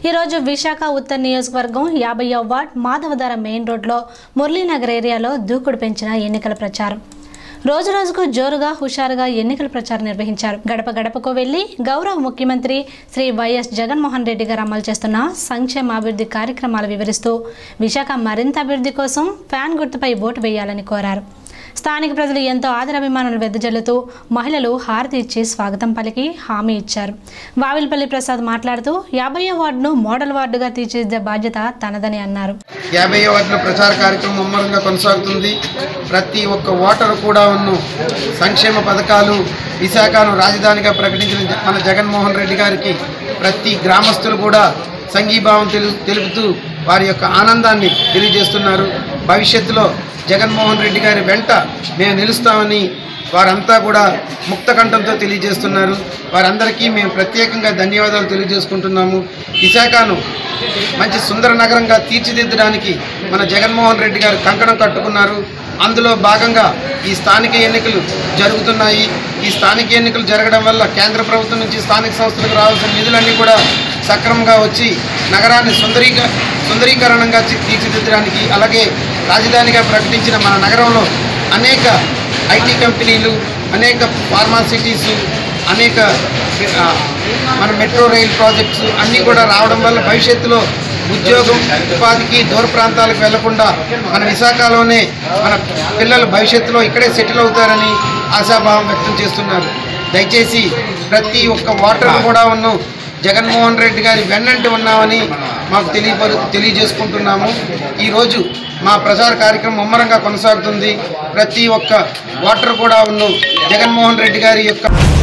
ఈరోజు విశాఖ ఉత్తర్ నియోజకవర్గం యాభై వార్డ్ మాధవధార మెయిన్ రోడ్లో మురళీనగర్ ఏరియాలో దూకుడు పెంచిన ఎన్నికల ప్రచారం రోజు రోజుకు జోరుగా హుషారుగా ఎన్నికల ప్రచారం నిర్వహించారు గడప గడపకు వెళ్లి గౌరవ ముఖ్యమంత్రి శ్రీ వైఎస్ జగన్మోహన్ రెడ్డి గారు అమలు చేస్తున్న సంక్షేమ అభివృద్ధి కార్యక్రమాలు వివరిస్తూ విశాఖ మరింత అభివృద్ధి కోసం ఫ్యాన్ గుర్తుపై ఓటు వేయాలని కోరారు స్థానిక ప్రజలు ఎంతో ఆదరాభిమానులు వెదజల్లుతూ మహిళలు హారతి ఇచ్చి స్వాగతం పలికి హామీ ఇచ్చారు వావిల్పల్లి ప్రసాద్ మాట్లాడుతూ యాభై వార్డును మోడల్ వార్డుగా తీర్చిదిద్దే బాధ్యత తనదని అన్నారు యాభై వార్డుల ప్రచార కార్యక్రమం ముమ్మరంగా కొనసాగుతుంది ప్రతి ఒక్క ఓటరు కూడా ఉన్న సంక్షేమ పథకాలు విశాఖను రాజధానిగా ప్రకటించిన జ- మన జగన్మోహన్ రెడ్డి గారికి ప్రతి గ్రామస్తులు కూడా సంఘీభావం తెలు తెలుపుతూ వారి యొక్క ఆనందాన్ని తెలియజేస్తున్నారు భవిష్యత్తులో జగన్మోహన్ రెడ్డి గారి వెంట మేము నిలుస్తామని వారంతా కూడా ముక్త కంఠంతో తెలియజేస్తున్నారు వారందరికీ మేము ప్రత్యేకంగా ధన్యవాదాలు తెలియజేసుకుంటున్నాము విశాఖను మంచి సుందర నగరంగా తీర్చిదిద్దడానికి మన జగన్మోహన్ రెడ్డి గారు కంకణం కట్టుకున్నారు అందులో భాగంగా ఈ స్థానిక ఎన్నికలు జరుగుతున్నాయి ఈ స్థానిక ఎన్నికలు జరగడం వల్ల కేంద్ర ప్రభుత్వం నుంచి స్థానిక సంస్థలకు రావాల్సిన నిధులన్నీ కూడా సక్రమంగా వచ్చి నగరాన్ని సుందరీక సుందరీకరణంగా చి- తీర్చిదిద్దడానికి అలాగే రాజధానిగా ప్రకటించిన మన నగరంలో అనేక ఐటీ కంపెనీలు అనేక ఫార్మాసిటీస్ అనేక ఆ, మన మెట్రో రైల్ ప్రాజెక్ట్స్ అన్నీ కూడా రావడం వల్ల భవిష్యత్తులో ఉద్యోగం ఉపాధికి దూర ప్రాంతాలకు వెళ్లకుండా మన విశాఖలోనే మన పిల్లలు భవిష్యత్తులో ఇక్కడే సెటిల్ అవుతారని ఆశాభావం వ్యక్తం చేస్తున్నారు దయచేసి ప్రతి ఒక్క ఓటర్ కూడా ఉన్న జగన్మోహన్ రెడ్డి గారి వెన్నంటి ఉన్నామని మాకు తెలియపరు తెలియజేసుకుంటున్నాము ఈరోజు మా ప్రచార కార్యక్రమం ముమ్మరంగా కొనసాగుతుంది ప్రతి ఒక్క ఓటర్ కూడా ఉన్న జగన్మోహన్ రెడ్డి గారి యొక్క